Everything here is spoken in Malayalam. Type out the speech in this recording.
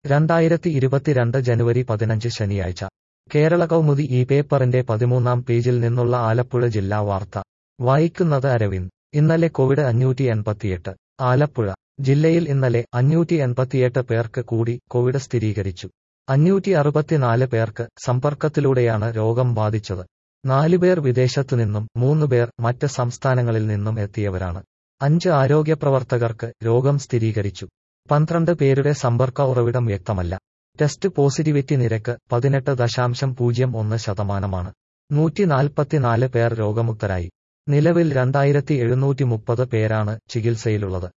രണ്ടായിരത്തി ഇരുപത്തിരണ്ട് ജനുവരി പതിനഞ്ച് ശനിയാഴ്ച കേരള കൗമുദി ഈ പേപ്പറിന്റെ പതിമൂന്നാം പേജിൽ നിന്നുള്ള ആലപ്പുഴ ജില്ലാ വാർത്ത വായിക്കുന്നത് അരവിന്ദ് ഇന്നലെ കോവിഡ് അഞ്ഞൂറ്റി എൺപത്തിയെട്ട് ആലപ്പുഴ ജില്ലയിൽ ഇന്നലെ അഞ്ഞൂറ്റി എൺപത്തിയെട്ട് പേർക്ക് കൂടി കോവിഡ് സ്ഥിരീകരിച്ചു അഞ്ഞൂറ്റി അറുപത്തിനാല് പേർക്ക് സമ്പർക്കത്തിലൂടെയാണ് രോഗം ബാധിച്ചത് നാലുപേർ വിദേശത്തുനിന്നും മൂന്നുപേർ മറ്റ് സംസ്ഥാനങ്ങളിൽ നിന്നും എത്തിയവരാണ് അഞ്ച് ആരോഗ്യപ്രവർത്തകർക്ക് രോഗം സ്ഥിരീകരിച്ചു പന്ത്രണ്ട് പേരുടെ സമ്പർക്ക ഉറവിടം വ്യക്തമല്ല ടെസ്റ്റ് പോസിറ്റിവിറ്റി നിരക്ക് പതിനെട്ട് ദശാംശം പൂജ്യം ഒന്ന് ശതമാനമാണ് നൂറ്റി നാൽപ്പത്തിനാല് പേർ രോഗമുക്തരായി നിലവിൽ രണ്ടായിരത്തി എഴുന്നൂറ്റി മുപ്പത് പേരാണ് ചികിത്സയിലുള്ളത്